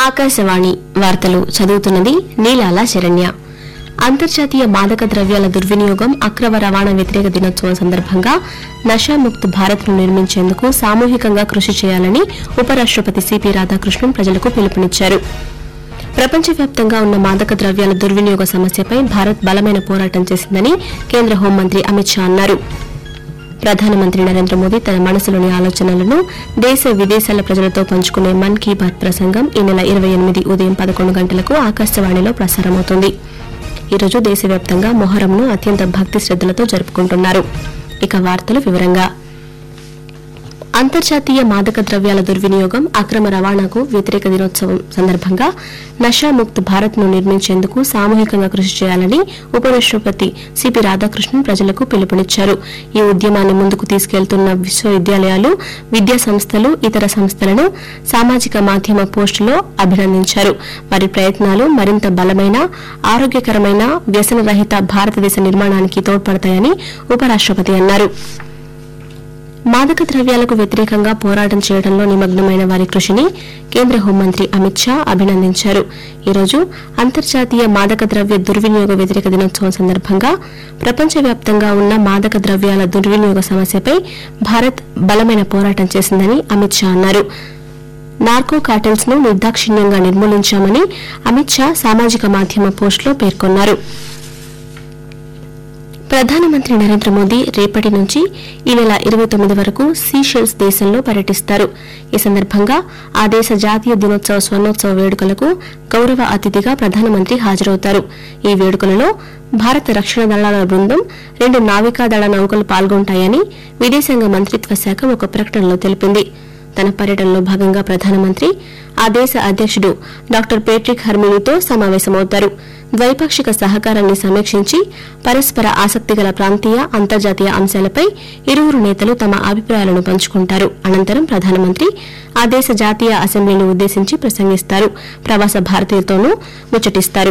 ఆకాశవాణి వార్తలు చదువుతున్నది నీలాల శరణ్య అంతర్జాతీయ మాదక ద్రవ్యాల దుర్వినియోగం అక్రమ రవాణా వ్యతిరేక దినోత్సవం సందర్భంగా నషాముక్త్ భారత్ను నిర్మించేందుకు సామూహికంగా కృషి చేయాలని ఉపరాష్టపతి సిపి రాధాకృష్ణన్ ప్రజలకు పిలుపునిచ్చారు ప్రపంచవ్యాప్తంగా ఉన్న మాదక ద్రవ్యాల దుర్వినియోగ సమస్యపై భారత్ బలమైన పోరాటం చేసిందని కేంద్ర హోంమంత్రి అమిత్ షా అన్నారు ప్రధానమంత్రి నరేంద్ర మోదీ తన మనసులోని ఆలోచనలను దేశ విదేశాల ప్రజలతో పంచుకునే మన్ కీ బాత్ ప్రసంగం ఈ నెల ఇరవై ఎనిమిది ఉదయం పదకొండు గంటలకు ఆకాశవాణిలో ప్రసారమవుతుంది ఈరోజు దేశవ్యాప్తంగా మొహరంను అత్యంత భక్తి శ్రద్దలతో జరుపుకుంటున్నారు ఇక వార్తలు వివరంగా అంతర్జాతీయ మాదక ద్రవ్యాల దుర్వినియోగం అక్రమ రవాణాకు వ్యతిరేక దినోత్సవం సందర్భంగా నషాముక్త్ భారత్ ను నిర్మించేందుకు సామూహికంగా కృషి చేయాలని ఉపరాష్టపతి సిపి రాధాకృష్ణన్ ప్రజలకు పిలుపునిచ్చారు ఈ ఉద్యమాన్ని ముందుకు తీసుకెళ్తున్న విశ్వవిద్యాలయాలు విద్యా సంస్థలు ఇతర సంస్థలను సామాజిక మాధ్యమ పోస్టులో అభినందించారు వారి ప్రయత్నాలు మరింత బలమైన ఆరోగ్యకరమైన వ్యసనరహిత భారతదేశ నిర్మాణానికి తోడ్పడతాయని ఉపరాష్టపతి అన్నారు మాదక ద్రవ్యాలకు వ్యతిరేకంగా పోరాటం చేయడంలో నిమగ్నమైన వారి కృషిని కేంద్ర హోంమంత్రి అమిత్ షా అభినందించారు ఈరోజు అంతర్జాతీయ మాదక ద్రవ్య దుర్వినియోగ వ్యతిరేక దినోత్సవం సందర్భంగా ప్రపంచవ్యాప్తంగా ఉన్న మాదక ద్రవ్యాల దుర్వినియోగ సమస్యపై భారత్ బలమైన పోరాటం చేసిందని అమిత్ షా అన్నారు నార్కో కార్టెల్స్ ను నిర్దాక్షిణ్యంగా నిర్మూలించామని అమిత్ షా సామాజిక మాధ్యమ పోస్టులో పేర్కొన్నారు ప్రధానమంత్రి నరేంద్ర మోదీ రేపటి నుంచి ఈ నెల ఇరవై తొమ్మిది వరకు సీషెల్స్ దేశంలో పర్యటిస్తారు ఈ సందర్భంగా ఆ దేశ జాతీయ దినోత్సవ స్వర్ణోత్సవ వేడుకలకు గౌరవ అతిథిగా ప్రధానమంత్రి హాజరవుతారు ఈ వేడుకలలో భారత రక్షణ దళాల బృందం రెండు నావికా దళ నౌకలు పాల్గొంటాయని విదేశాంగ మంత్రిత్వ శాఖ ఒక ప్రకటనలో తెలిపింది తన పర్యటనలో భాగంగా ప్రధానమంత్రి ఆ దేశ అధ్యక్షుడు డాక్టర్ పేట్రిక్ హర్మినీతో సమావేశమవుతారు ద్వైపాక్షిక సహకారాన్ని సమీక్షించి పరస్పర ఆసక్తిగల ప్రాంతీయ అంతర్జాతీయ అంశాలపై ఇరువురు నేతలు తమ అభిప్రాయాలను పంచుకుంటారు అనంతరం ప్రధానమంత్రి ఆ దేశ జాతీయ అసెంబ్లీని ఉద్దేశించి ప్రసంగిస్తారు ప్రవాస భారతీయులతోనూ ముచ్చటిస్తారు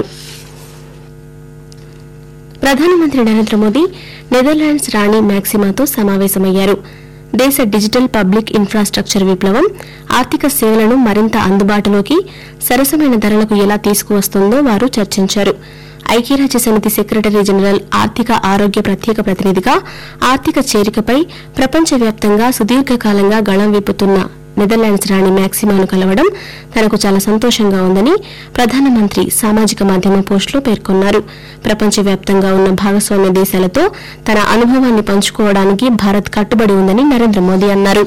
ప్రధానమంత్రి నరేంద్ర మోదీ నెదర్లాండ్స్ రాణి మ్యాక్సిమాతో సమావేశమయ్యారు దేశ డిజిటల్ పబ్లిక్ ఇన్ఫ్రాస్ట్రక్చర్ విప్లవం ఆర్థిక సేవలను మరింత అందుబాటులోకి సరసమైన ధరలకు ఎలా తీసుకువస్తుందో వారు చర్చించారు ఐక్యరాజ్య సమితి సెక్రటరీ జనరల్ ఆర్థిక ఆరోగ్య ప్రత్యేక ప్రతినిధిగా ఆర్థిక చేరికపై ప్రపంచవ్యాప్తంగా సుదీర్ఘకాలంగా గళం విప్పుతున్న నెదర్లాండ్స్ రాణి మ్యాక్సిమాను కలవడం తనకు చాలా సంతోషంగా ఉందని ప్రధానమంత్రి సామాజిక మాధ్యమ పోస్టులో పేర్కొన్నారు ప్రపంచవ్యాప్తంగా ఉన్న భాగస్వామ్య దేశాలతో తన అనుభవాన్ని పంచుకోవడానికి భారత్ కట్టుబడి ఉందని నరేంద్ర మోదీ అన్నారు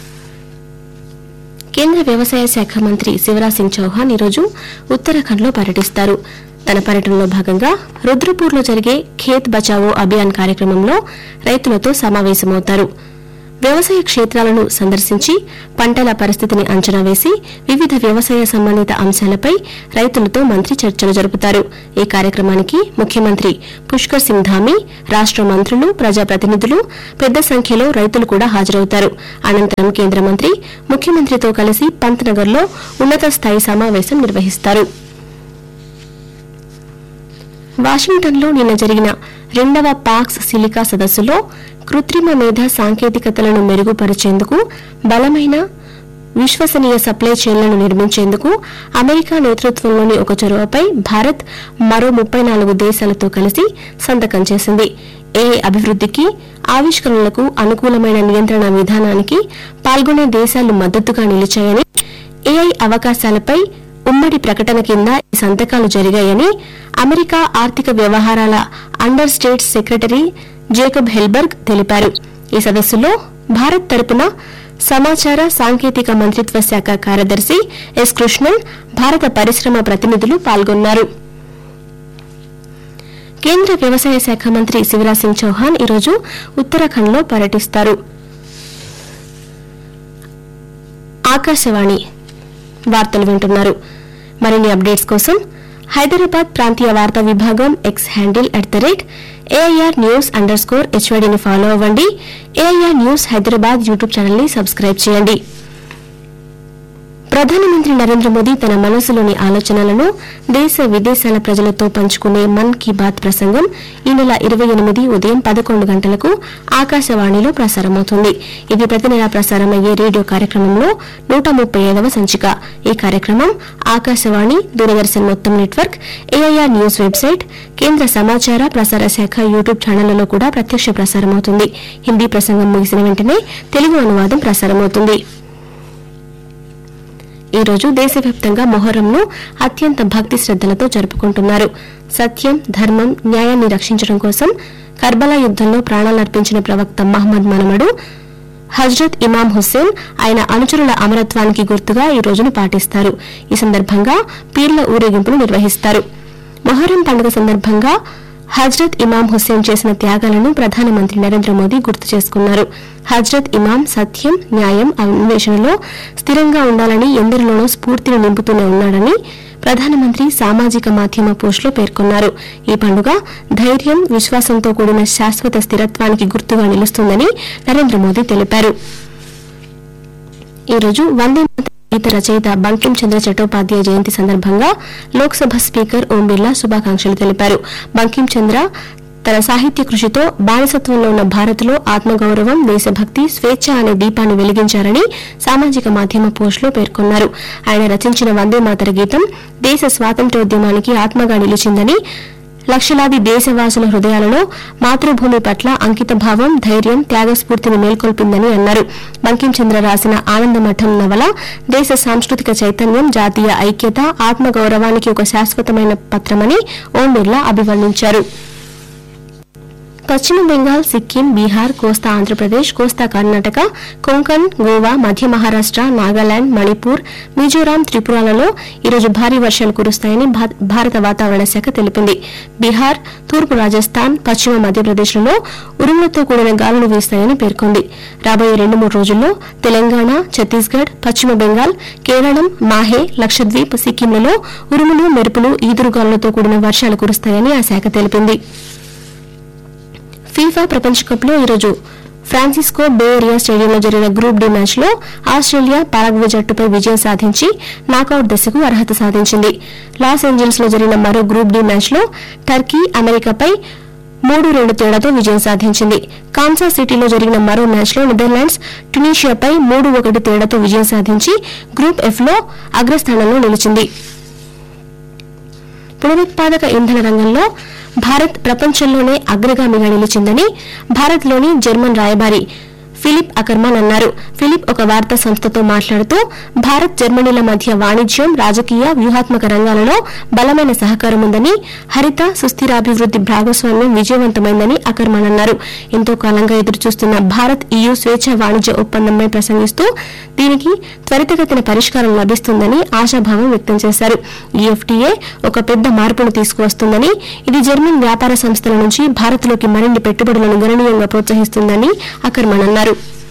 కేంద్ర వ్యవసాయ శాఖ మంత్రి శివరాజ్ సింగ్ చౌహాన్ ఈరోజు ఉత్తరాఖండ్లో పర్యటిస్తారు తన పర్యటనలో భాగంగా రుద్రపూర్లో జరిగే ఖేత్ బచావో అభియాన్ కార్యక్రమంలో రైతులతో సమావేశమవుతారు వ్యవసాయ క్షేత్రాలను సందర్శించి పంటల పరిస్థితిని అంచనా వేసి వివిధ వ్యవసాయ సంబంధిత అంశాలపై రైతులతో మంత్రి చర్చలు జరుపుతారు ఈ కార్యక్రమానికి ముఖ్యమంత్రి పుష్కర్ సింగ్ ధామి రాష్ట మంత్రులు ప్రజాప్రతినిధులు పెద్ద సంఖ్యలో రైతులు కూడా హాజరవుతారు అనంతరం కేంద్ర మంత్రి ముఖ్యమంత్రితో కలిసి పంత్నగర్లో ఉన్నత స్థాయి సమావేశం నిర్వహిస్తారు వాషింగ్టన్లో నిన్న జరిగిన రెండవ పాక్స్ సిలికా సదస్సులో కృత్రిమ మేధ సాంకేతికతలను మెరుగుపరిచేందుకు బలమైన విశ్వసనీయ సప్లై చైన్లను నిర్మించేందుకు అమెరికా నేతృత్వంలోని ఒక చొరవపై భారత్ మరో ముప్పై నాలుగు దేశాలతో కలిసి సంతకం చేసింది ఏఐ అభివృద్ధికి ఆవిష్కరణలకు అనుకూలమైన నియంత్రణ విధానానికి పాల్గొనే దేశాలు మద్దతుగా నిలిచాయని ఏఐ అవకాశాలపై ఉమ్మడి ప్రకటన కింద ఈ సంతకాలు జరిగాయని అమెరికా ఆర్థిక వ్యవహారాల under states secretary Jacob Helberg తెలిపారు ఈ సదస్సులో భారత్ తరపున సమాచార సాంకేతిక మంత్రిత్వ శాఖ కార్యదర్శి ఎస్ కృష్ణన్ భారత పరిశ్రమ ప్రతినిధులు పాల్గొన్నారు కేంద్ర వ్యవసాయ శాఖ మంత్రి శివరాజ్ సింగ్ చౌహాన్ ఈరోజు ఉత్తరాఖండ్లో పర్యటిస్తారు ఆకాశవాణి వార్తలు వింటున్నారు మరిన్ని అప్డేట్స్ కోసం హైదరాబాద్ ప్రాంతీయ వార్తా విభాగం X handle at the rate AIR news under score హెచ్వైడీని ఫాలో అవ్వండి AIR news Hyderabad YouTube channel ని సబ్స్క్రైబ్ చేయండి ప్రధానమంత్రి నరేంద్ర మోదీ తన మనసులోని ఆలోచనలను దేశ విదేశాల ప్రజలతో పంచుకునే మన్ కీ బాత్ ప్రసంగం ఈ నెల ఇరవై ఎనిమిది ఉదయం పదకొండు గంటలకు ఆకాశవాణిలో ప్రసారమవుతుంది ఇది ప్రతి నెల ప్రసారమయ్యే రేడియో కార్యక్రమంలో నూట ముప్పై ఐదవ సంచిక ఈ కార్యక్రమం ఆకాశవాణి దూరదర్శన్ మొత్తం నెట్వర్క్ ఏఐఆర్ న్యూస్ వెబ్సైట్ కేంద్ర సమాచార ప్రసార శాఖ యూట్యూబ్ ఛానళ్లలో కూడా ప్రత్యక్ష ప్రసారమవుతుంది హిందీ ప్రసంగం ముగిసిన వెంటనే తెలుగు అనువాదం ప్రసారమవుతుంది ఈ రోజు దేశవ్యాప్తంగా మొహరంను అత్యంత భక్తి శ్రద్దలతో జరుపుకుంటున్నారు సత్యం ధర్మం న్యాయాన్ని రక్షించడం కోసం కర్బలా యుద్దంలో ప్రాణాలర్పించిన ప్రవక్త మహమ్మద్ మనమడు హజ్రత్ ఇమాం హుస్సేన్ ఆయన అనుచరుల అమరత్వానికి గుర్తుగా ఈ రోజును పాటిస్తారు ఈ సందర్భంగా పీర్ల ఊరేగింపును నిర్వహిస్తారు మొహరం పండుగ సందర్భంగా హజ్రత్ ఇమాం హుస్సేన్ చేసిన త్యాగాలను ప్రధానమంత్రి నరేంద్ర మోదీ గుర్తు చేసుకున్నారు హజ్రత్ ఇమాం సత్యం న్యాయం అన్వేషణలో స్థిరంగా ఉండాలని ఎందరిలోనూ స్ఫూర్తిని నింపుతూనే ఉన్నాడని ప్రధానమంత్రి సామాజిక మాధ్యమ పోస్టులో పేర్కొన్నారు ఈ పండుగ ధైర్యం విశ్వాసంతో కూడిన శాశ్వత స్థిరత్వానికి గుర్తుగా నిలుస్తుందని నరేంద్ర మోదీ తెలిపారు ఈ రోజు వందే మాతరం గీత రచయిత బంకిం చంద్ర చట్టోపాధ్యాయ జయంతి సందర్భంగా లోక్సభ స్పీకర్ ఓం బిర్లా శుభాకాంక్షలు తెలిపారు బంకిం చంద్ర తన సాహిత్య కృషితో బానిసత్వంలో ఉన్న భారత్లో ఆత్మగౌరవం దేశభక్తి స్వేచ్ఛ అనే దీపాన్ని వెలిగించారని సామాజిక మాధ్యమ పోస్టులో పేర్కొన్నారు ఆయన రచించిన వందే మాతర గీతం దేశ స్వాతంత్ర్యోద్యమానికి ఆత్మగా నిలిచిందని లక్షలాది దేశవాసుల హృదయాలలో మాతృభూమి పట్ల అంకితభావం ధైర్యం త్యాగస్ఫూర్తిని మేల్కొల్పిందని అన్నారు బంకిం చంద్ర రాసిన ఆనందమఠం నవల దేశ సాంస్కృతిక చైతన్యం జాతీయ ఐక్యత ఆత్మగౌరవానికి ఒక శాశ్వతమైన పత్రమని ఓం బిర్లా అభివర్ణించారు పశ్చిమ బెంగాల్ సిక్కిం బీహార్ కోస్తా ఆంధ్రప్రదేశ్ కోస్తా కర్ణాటక కొంకణ్ గోవా మధ్య మహారాష్ట నాగాలాండ్ మణిపూర్ మిజోరాం త్రిపురాలలో ఈరోజు భారీ వర్షాలు కురుస్తాయని భా- భారత వాతావరణ శాఖ తెలిపింది బీహార్ తూర్పు రాజస్థాన్ పశ్చిమ మధ్యప్రదేశ్లలో ఉరుములతో కూడిన గాలులు వీస్తాయని పేర్కొంది రాబోయే రెండు మూడు రోజుల్లో తెలంగాణ ఛత్తీస్గఢ్ పశ్చిమ బెంగాల్ కేరళం మాహే లక్షద్వీప్ సిక్కింలలో ఉరుములు మెరుపులు ఈదురుగాలులతో కూడిన వర్షాలు కురుస్తాయని ఆ శాఖ తెలిపింది ఫీఫా ప్రపంచ కప్ లో ఈరోజు ఫ్రాన్సిస్కో బే ఏరియా స్టేడియంలో జరిగిన గ్రూప్ డి మ్యాచ్ లో ఆస్ట్రేలియా పారాగ్వే జట్టుపై విజయం సాధించి నాకౌట్ దశకు అర్హత సాధించింది లాస్ ఏంజల్స్ లో జరిగిన మరో గ్రూప్ డి మ్యాచ్ లో టర్కీ అమెరికాపై మూడు రెండు తేడాతో విజయం సాధించింది కాన్సా సిటీలో జరిగిన మరో మ్యాచ్ లో నెదర్లాండ్స్ ట్యునీషియాపై మూడు ఒకటి తేడాతో విజయం సాధించి గ్రూప్ ఎఫ్ లో అగ్రస్థానంలో నిలిచింది పునరుత్పాదక ఇంధన రంగంలో భారత్ ప్రపంచంలోనే అగ్రగామిగా నిలిచిందని భారత్లోని జర్మన్ రాయబారి ఫిలిప్ అకర్మాన్ అన్నారు ఫిలిప్ ఒక వార్తా సంస్థతో మాట్లాడుతూ భారత్ జర్మనీల మధ్య వాణిజ్యం రాజకీయ వ్యూహాత్మక రంగాలలో బలమైన సహకారం ఉందని హరిత సుస్థిరాభివృద్ది భాగస్వామ్యం విజయవంతమైందని అకర్మాన్ అన్నారు ఎంతో కాలంగా ఎదురుచూస్తున్న భారత్ ఈయూ స్వేచ్ఛ వాణిజ్య ఒప్పందంపై ప్రసంగిస్తూ దీనికి త్వరితగతిన పరిష్కారం లభిస్తుందని ఆశాభావం వ్యక్తం చేశారు ఈ ఎఫ్టీఏ ఒక పెద్ద మార్పును తీసుకువస్తుందని ఇది జర్మన్ వ్యాపార సంస్థల నుంచి భారత్లోకి మరిన్ని పెట్టుబడులను గణనీయంగా ప్రోత్సహిస్తుందని అకర్మన్ అన్నారు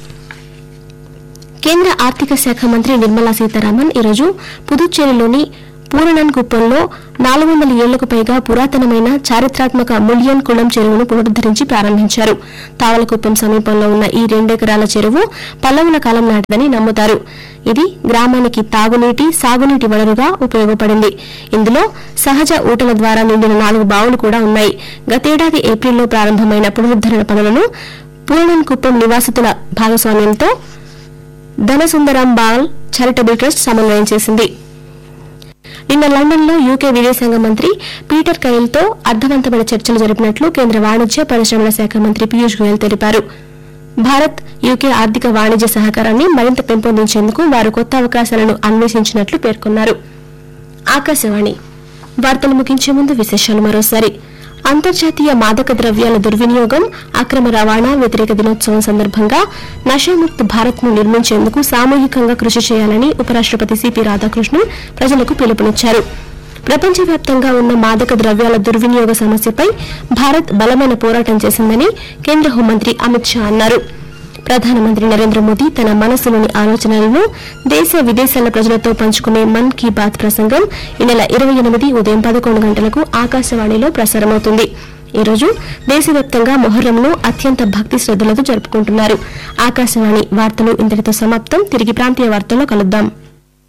కేంద్ర ఆర్థిక శాఖ మంత్రి నిర్మలా సీతారామన్ ఈరోజు పుదుచ్చేరిలోని పూరణన్ కుప్పంలో నాలుగు వందల ఏళ్లకు పైగా పురాతనమైన చారిత్రాత్మక ములియన్ కుళం చెరువును పునరుద్దరించి ప్రారంభించారు తావలకుప్పం సమీపంలో ఉన్న ఈ రెండెకరాల చెరువు పల్లవుల కాలం నాటిదని నమ్ముతారు ఇది గ్రామానికి తాగునీటి సాగునీటి వనరుగా ఉపయోగపడింది ఇందులో సహజ ఊటల ద్వారా నిండిన నాలుగు బావులు కూడా ఉన్నాయి గతేడాది ఏప్రిల్లో ప్రారంభమైన పునరుద్దరణ పనులను పూరణన్ కుప్పం నివాసితుల భాగస్వామ్యంతో ధనసుందరం బాల్ చారిటబుల్ ట్రస్ట్ సమన్వయం చేసింది నిన్న లండన్ లో యూకే విదేశాంగ మంత్రి పీటర్ కైల్ తో అర్థవంతమైన చర్చలు జరిపినట్లు కేంద్ర వాణిజ్య పరిశ్రమల శాఖ మంత్రి పీయూష్ గోయల్ తెలిపారు భారత్ యూకే ఆర్థిక వాణిజ్య సహకారాన్ని మరింత పెంపొందించేందుకు వారు కొత్త అవకాశాలను అన్వేషించినట్లు పేర్కొన్నారు ఆకాశవాణి వార్తలు ముగించే ముందు విశేషాలు మరోసారి అంతర్జాతీయ మాదక ద్రవ్యాల దుర్వినియోగం అక్రమ రవాణా వ్యతిరేక దినోత్సవం సందర్భంగా నషాముక్త్ భారత్ ను నిర్మించేందుకు సామూహికంగా కృషి చేయాలని ఉపరాష్టపతి సిపి రాధాకృష్ణన్ ప్రజలకు పిలుపునిచ్చారు ప్రపంచవ్యాప్తంగా ఉన్న మాదక ద్రవ్యాల దుర్వినియోగ సమస్యపై భారత్ బలమైన పోరాటం చేసిందని కేంద్ర హోంమంత్రి అమిత్ షా అన్నారు ప్రధానమంత్రి నరేంద్ర మోదీ తన మనసులోని ఆలోచనలను దేశ విదేశాల ప్రజలతో పంచుకునే మన్ కీ బాత్ ప్రసంగం ఈ నెల ఇరవై ఎనిమిది ఉదయం పదకొండు గంటలకు ఆకాశవాణిలో ప్రసారమవుతుంది ఈ రోజు దేశవ్యాప్తంగా మొహర్రంను అత్యంత భక్తి శ్రద్దలతో జరుపుకుంటున్నారు ఆకాశవాణి వార్తలు ఇంతటితో సమాప్తం తిరిగి ప్రాంతీయ వార్తల్లో కలుద్దాం